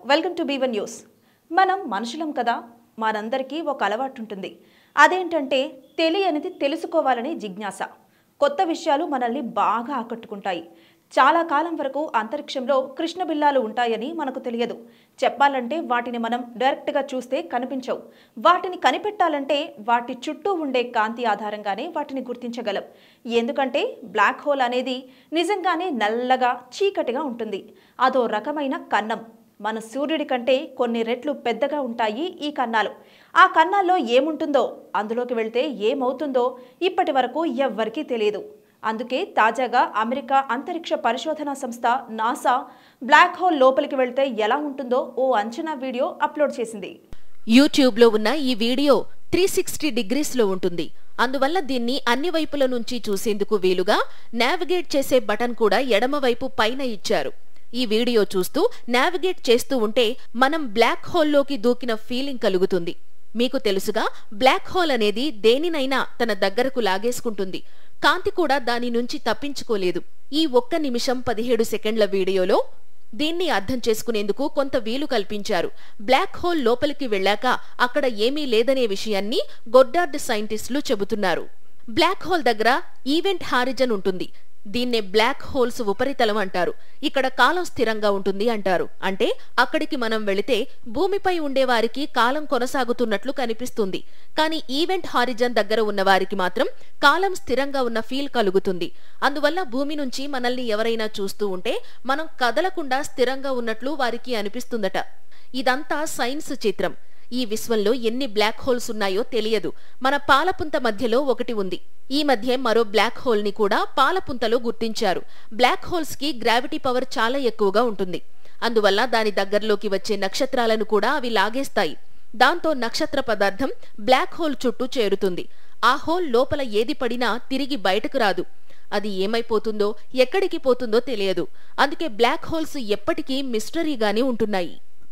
welcome to B one news మనం మనుషులం కదా మనందరికీ ఒక అలవాటు ఉంటుంది అదేంటంటే తెలియనిది తెలుసుకోవాలని జిజ్ఞాస కొత్త విషయాలు మనల్ని బాగా ఆకట్టుకుంటాయి చాలా కాలం వరకు అంతరిక్షంలో కృష్ణ బిల్లాలు ఉంటాయని మనకు తెలియదు చెప్పాలంటే వాటిని మనం డైరెక్ట్గా చూస్తే కనిపించవు వాటిని కనిపెట్టాలంటే వాటి చుట్టూ ఉండే కాంతి ఆధారంగానే వాటిని గుర్తించగలం ఎందుకంటే బ్లాక్ హోల్ అనేది నిజంగానే నల్లగా చీకటిగా ఉంటుంది అదో రకమైన కన్నం మన సూర్యుడి కంటే కొన్ని రెట్లు పెద్దగా ఉంటాయి ఈ కన్నాలు ఆ కన్నాల్లో ఏముంటుందో అందులోకి వెళ్తే ఏమవుతుందో ఇప్పటి వరకు ఎవ్వరికీ తెలియదు అందుకే తాజాగా అమెరికా అంతరిక్ష పరిశోధనా సంస్థ నాసా బ్లాక్ హోల్ లోపలికి వెళ్తే ఎలా ఉంటుందో ఓ అంచనా వీడియో అప్లోడ్ చేసింది యూట్యూబ్లో ఉన్న ఈ వీడియో త్రీ సిక్స్టీ డిగ్రీస్లో ఉంటుంది అందువల్ల దీన్ని అన్ని వైపుల నుంచి చూసేందుకు వీలుగా నావిగేట్ చేసే బటన్ కూడా ఎడమవైపు పైన ఇచ్చారు ఈ వీడియో చూస్తూ నావిగేట్ చేస్తూ ఉంటే మనం బ్లాక్ హోల్లోకి దూకిన ఫీలింగ్ కలుగుతుంది మీకు తెలుసుగా బ్లాక్ హోల్ అనేది దేనినైనా తన దగ్గరకు లాగేసుకుంటుంది కాంతి కూడా దాని నుంచి తప్పించుకోలేదు ఈ ఒక్క నిమిషం పదిహేడు సెకండ్ల వీడియోలో దీన్ని అర్థం చేసుకునేందుకు కొంత వీలు కల్పించారు బ్లాక్ హోల్ లోపలికి వెళ్ళాక అక్కడ ఏమీ లేదనే విషయాన్ని గొడ్డార్డ్ సైంటిస్టులు చెబుతున్నారు బ్లాక్ హోల్ దగ్గర ఈవెంట్ హారిజన్ ఉంటుంది దీన్నే బ్లాక్ హోల్స్ ఉపరితలం అంటారు ఇక్కడ కాలం స్థిరంగా ఉంటుంది అంటారు అంటే అక్కడికి మనం వెళితే భూమిపై ఉండేవారికి కాలం కొనసాగుతున్నట్లు కనిపిస్తుంది కానీ ఈవెంట్ హారిజన్ దగ్గర ఉన్న వారికి మాత్రం కాలం స్థిరంగా ఉన్న ఫీల్ కలుగుతుంది అందువల్ల భూమి నుంచి మనల్ని ఎవరైనా చూస్తూ ఉంటే మనం కదలకుండా స్థిరంగా ఉన్నట్లు వారికి అనిపిస్తుందట ఇదంతా సైన్స్ చిత్రం ఈ విశ్వంలో ఎన్ని బ్లాక్ హోల్స్ ఉన్నాయో తెలియదు మన పాలపుంత మధ్యలో ఒకటి ఉంది ఈ మధ్య మరో బ్లాక్ హోల్ ని కూడా పాలపుంతలో గుర్తించారు బ్లాక్ హోల్స్ కి గ్రావిటీ పవర్ చాలా ఎక్కువగా ఉంటుంది అందువల్ల దాని దగ్గరలోకి వచ్చే నక్షత్రాలను కూడా అవి లాగేస్తాయి దాంతో నక్షత్ర పదార్థం బ్లాక్ హోల్ చుట్టూ చేరుతుంది ఆ హోల్ లోపల ఏది పడినా తిరిగి బయటకు రాదు అది ఏమైపోతుందో ఎక్కడికి పోతుందో తెలియదు అందుకే బ్లాక్ హోల్స్ ఎప్పటికీ మిస్టరీగానే ఉంటున్నాయి